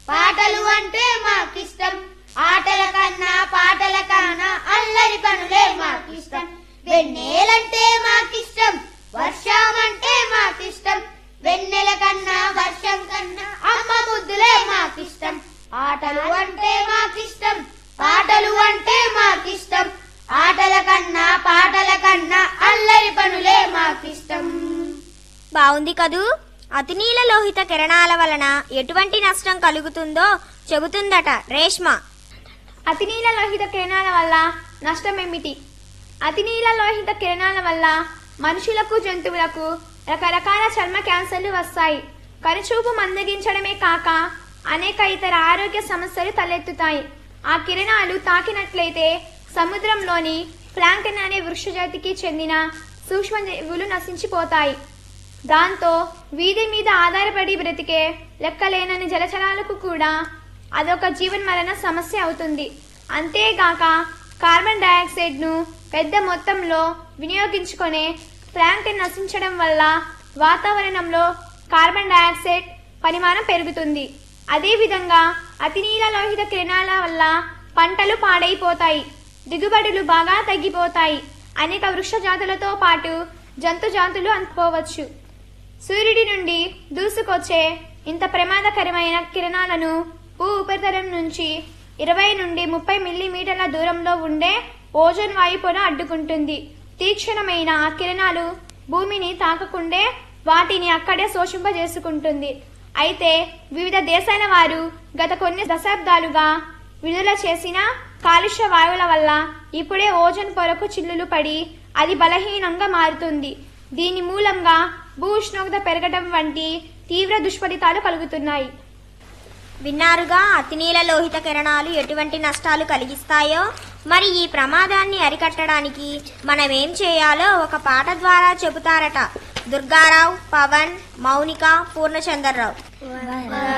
పాటలు అంటే మాకిష్టం ఆటల కన్నా పాటల కన్నా అల్లరి పనులే మాకిష్టం వెన్నెలంటే మాకిష్టం వర్షం అంటే మాకిష్టం వెన్నెల కన్నా వర్షం కన్నా అమ్మ ముద్దులే మాకిష్టం ఆటలు అంటే మాకిష్టం పాటలు అంటే మాకిష్టం ఆటల కన్నా పాటల కన్నా అల్లరి పనులే మాకిష్టం బావుంది కదూ అతినీల లోహిత కిరణాల వలన ఎటువంటి నష్టం కలుగుతుందో చెబుతుందట రేష్మ అతినీల లోహిత కిరణాల వల్ల నష్టం ఏమిటి అతినీల లోహిత కిరణాల వల్ల మనుషులకు జంతువులకు రకరకాల చర్మ క్యాన్సర్లు వస్తాయి కనుచూపు మందగించడమే కాక అనేక ఇతర ఆరోగ్య సమస్యలు తలెత్తుతాయి ఆ కిరణాలు తాకినట్లయితే సముద్రంలోని ప్లాంకన్ అనే వృక్షజాతికి చెందిన సూక్ష్మజీవులు నశించిపోతాయి దాంతో వీధి మీద ఆధారపడి బ్రతికే లెక్కలేనని జలచరాలకు కూడా అదొక జీవన్మరణ సమస్య అవుతుంది అంతేగాక కార్బన్ డయాక్సైడ్ ను పెద్ద మొత్తంలో వినియోగించుకునే ప్లాంక్టన్ నశించడం వల్ల వాతావరణంలో కార్బన్ డయాక్సైడ్ పరిమాణం పెరుగుతుంది అదేవిధంగా అతినీల లోహిత కిరణాల వల్ల పంటలు పాడైపోతాయి దిగుబడులు బాగా తగ్గిపోతాయి అనేక వృక్ష జాతులతో పాటు జంతు జాతులు అనుకోవచ్చు సూర్యుడి నుండి దూసుకొచ్చే ఇంత ప్రమాదకరమైన కిరణాలను భూ ఉపరితలం నుంచి ఇరవై నుండి ముప్పై మిల్లీమీటర్ల దూరంలో ఉండే ఓజోన్ వాయు పొర అడ్డుకుంటుంది తీక్షణమైన ఆ కిరణాలు భూమిని తాకకుండే వాటిని అక్కడే శోషింపజేసుకుంటుంది అయితే వివిధ దేశాల వారు గత కొన్ని దశాబ్దాలుగా విడుదల చేసిన కాలుష్య వాయువుల వల్ల ఇప్పుడే ఓజోన్ పొరకు చిల్లులు పడి అది బలహీనంగా మారుతుంది దీని మూలంగా భూ ఉష్ణోగ్రత పెరగడం వంటి తీవ్ర దుష్ఫలితాలు కలుగుతున్నాయి విన్నారుగా అతినీల లోహిత కిరణాలు ఎటువంటి నష్టాలు కలిగిస్తాయో మరి ఈ ప్రమాదాన్ని అరికట్టడానికి మనం ఏం చేయాలో ఒక పాట ద్వారా చెబుతారట దుర్గారావు పవన్ మౌనిక పూర్ణచంద్రరావు